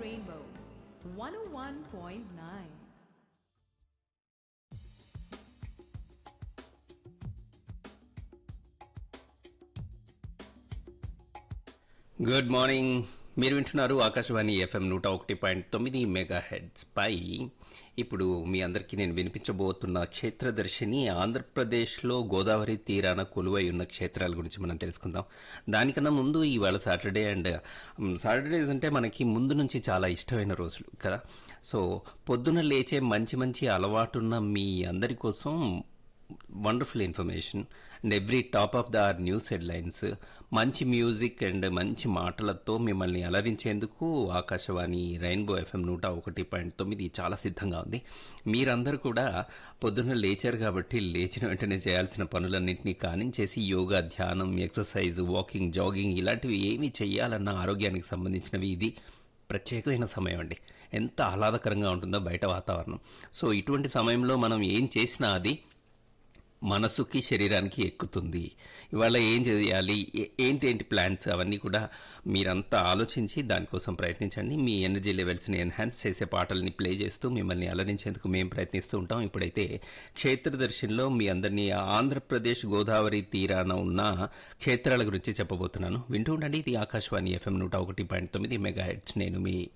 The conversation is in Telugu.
Rainbow 101.9. గుడ్ మార్నింగ్ మీరు వింటున్నారు ఆకాశవాణి ఎఫ్ఎం నూట ఒకటి పాయింట్ తొమ్మిది మెగా హెడ్స్ పై ఇప్పుడు మీ అందరికీ నేను వినిపించబోతున్న క్షేత్రదర్శిని ఆంధ్రప్రదేశ్లో గోదావరి తీరాన కొలువై ఉన్న క్షేత్రాల గురించి మనం తెలుసుకుందాం దానికన్నా ముందు ఇవాళ సాటర్డే అండ్ సాటర్డేస్ అంటే మనకి ముందు నుంచి చాలా ఇష్టమైన రోజులు కదా సో పొద్దున లేచే మంచి మంచి అలవాటున్న మీ అందరి కోసం wonderful information and every top of the news headlines మంచి మ్యూజిక్ అండ్ మంచి మాటలతో మిమ్మల్ని అలరించేందుకు ఆకాశవాణి రెయిన్బో ఎఫ్ఎం నూట ఒకటి పాయింట్ తొమ్మిది చాలా సిద్ధంగా ఉంది మీరందరూ కూడా పొద్దున్న లేచారు కాబట్టి లేచిన వెంటనే చేయాల్సిన పనులన్నింటినీ కానించేసి యోగా ధ్యానం ఎక్సర్సైజ్ వాకింగ్ జాగింగ్ ఇలాంటివి ఏమి చేయాలన్న ఆరోగ్యానికి సంబంధించినవి ఇది ప్రత్యేకమైన సమయం అండి ఎంత ఆహ్లాదకరంగా ఉంటుందో బయట వాతావరణం సో ఇటువంటి సమయంలో మనం ఏం చేసినా అది మనసుకి శరీరానికి ఎక్కుతుంది ఇవాళ ఏం చేయాలి ఏ- ఏంటి ఏంటి ప్లాన్స్ అవన్నీ కూడా మీరంతా ఆలోచించి దానికోసం ప్రయత్నించండి మీ ఎనర్జీ లెవెల్స్ని ఎన్హాన్స్ చేసే పాటల్ని ప్లే చేస్తూ మిమ్మల్ని అలరించేందుకు మేము ప్రయత్నిస్తూ ఉంటాం ఇప్పుడైతే క్షేత్రదర్శినిలో మీ అందరినీ ఆంధ్రప్రదేశ్ గోదావరి తీరాన ఉన్న క్షేత్రాల గురించి చెప్పబోతున్నాను వింటూ ఉండండి ఇది ఆకాశవాణి ఎఫ్ఎం నూట ఒకటి పాయింట్ తొమ్మిది మెగా హెడ్స్ నేను మీ